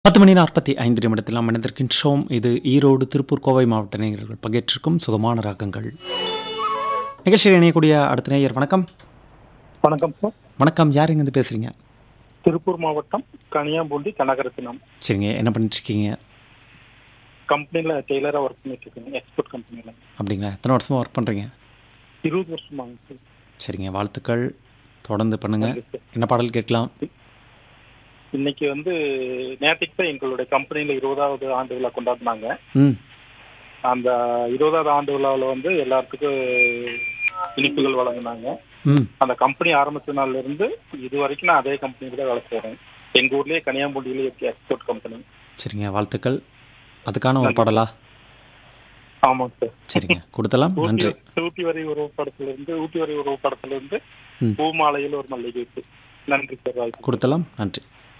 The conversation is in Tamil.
பத்து மணி நாற்பத்தி ஐந்து நிமிடத்தில் நாம் இணைந்திருக்கின்றோம் இது ஈரோடு திருப்பூர் கோவை மாவட்ட நேயர்கள் பங்கேற்றிருக்கும் சுகமான ராகங்கள் நிகழ்ச்சியில் இணையக்கூடிய அடுத்த நேயர் வணக்கம் வணக்கம் சார் வணக்கம் யார் இருந்து பேசுறீங்க திருப்பூர் மாவட்டம் கனியாம்பூண்டி கனகரத்தினம் சரிங்க என்ன பண்ணிட்டு இருக்கீங்க கம்பெனில டெய்லரா ஒர்க் பண்ணிட்டு இருக்கேன் எக்ஸ்போர்ட் கம்பெனில அப்படிங்களா எத்தனை வருஷமா ஒர்க் பண்றீங்க இருபது வருஷமாங்க சார் சரிங்க வாழ்த்துக்கள் தொடர்ந்து பண்ணுங்க நன்றி சார். என்ன பாடல் கேட்கலாம் இன்னைக்கு வந்து நேற்றுக்கு தான் எங்களுடைய கம்பெனில இருபதாவது ஆண்டு விழா கொண்டாடினாங்க ம் அந்த இருபதாவது ஆண்டு விழாவில் வந்து எல்லாத்துக்கும் இனிப்புகள் வழங்கினாங்க ம் அந்த கம்பெனி ஆரம்பிச்ச நாள்ல இருந்து இது வரைக்கும் நான் அதே கம்பெனிக்கு தான் வேலை செய்றேன் எங்க ஊர்லயே கனியாம்பூண்டியிலே இருக்கு எக்ஸ்போர்ட் கம்பெனி சரிங்க வாழ்த்துக்கள் அதுக்கான ஒரு பாடலா ஆமாங்க சார் சரிங்க கொடுத்தலாம் ஊட்டி நன்றி ஊட்டி வரை உறவு படத்துல இருந்து ஊட்டி வரை உறவு படத்துல இருந்து ம். பூமாலையில் ஒரு மல்லிகை பூ. நன்றி சார் வாய்ப்பு கொடுத்தலாம் நன்றி